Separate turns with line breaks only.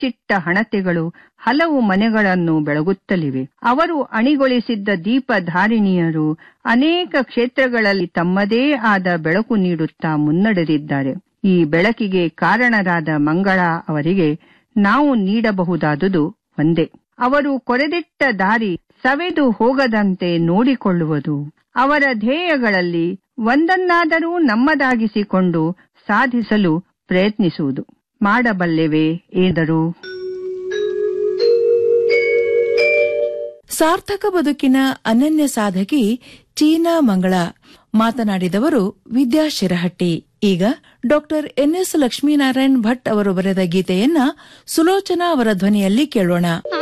ಬಚ್ಚಿಟ್ಟ ಹಣತೆಗಳು ಹಲವು ಮನೆಗಳನ್ನು ಬೆಳಗುತ್ತಲಿವೆ ಅವರು ಅಣಿಗೊಳಿಸಿದ್ದ ದೀಪಧಾರಿಣಿಯರು ಅನೇಕ ಕ್ಷೇತ್ರಗಳಲ್ಲಿ ತಮ್ಮದೇ ಆದ ಬೆಳಕು ನೀಡುತ್ತಾ ಮುನ್ನಡೆದಿದ್ದಾರೆ ಈ ಬೆಳಕಿಗೆ ಕಾರಣರಾದ ಮಂಗಳ ಅವರಿಗೆ ನಾವು ನೀಡಬಹುದಾದುದು ಒಂದೇ ಅವರು ಕೊರೆದಿಟ್ಟ ದಾರಿ ಸವೆದು ಹೋಗದಂತೆ ನೋಡಿಕೊಳ್ಳುವುದು ಅವರ ಧ್ಯೇಯಗಳಲ್ಲಿ ಒಂದನ್ನಾದರೂ ನಮ್ಮದಾಗಿಸಿಕೊಂಡು ಸಾಧಿಸಲು ಪ್ರಯತ್ನಿಸುವುದು ಮಾಡಬಲ್ಲೆವೇ ಏದರು
ಸಾರ್ಥಕ ಬದುಕಿನ ಅನನ್ಯ ಸಾಧಕಿ ಚೀನಾ ಮಂಗಳ ಮಾತನಾಡಿದವರು ವಿದ್ಯಾ ಶಿರಹಟ್ಟಿ ಈಗ ಡಾಕ್ಟರ್ ಎನ್ಎಸ್ ಲಕ್ಷ್ಮೀನಾರಾಯಣ್ ಭಟ್ ಅವರು ಬರೆದ ಗೀತೆಯನ್ನ ಸುಲೋಚನಾ ಅವರ ಧ್ವನಿಯಲ್ಲಿ ಕೇಳೋಣ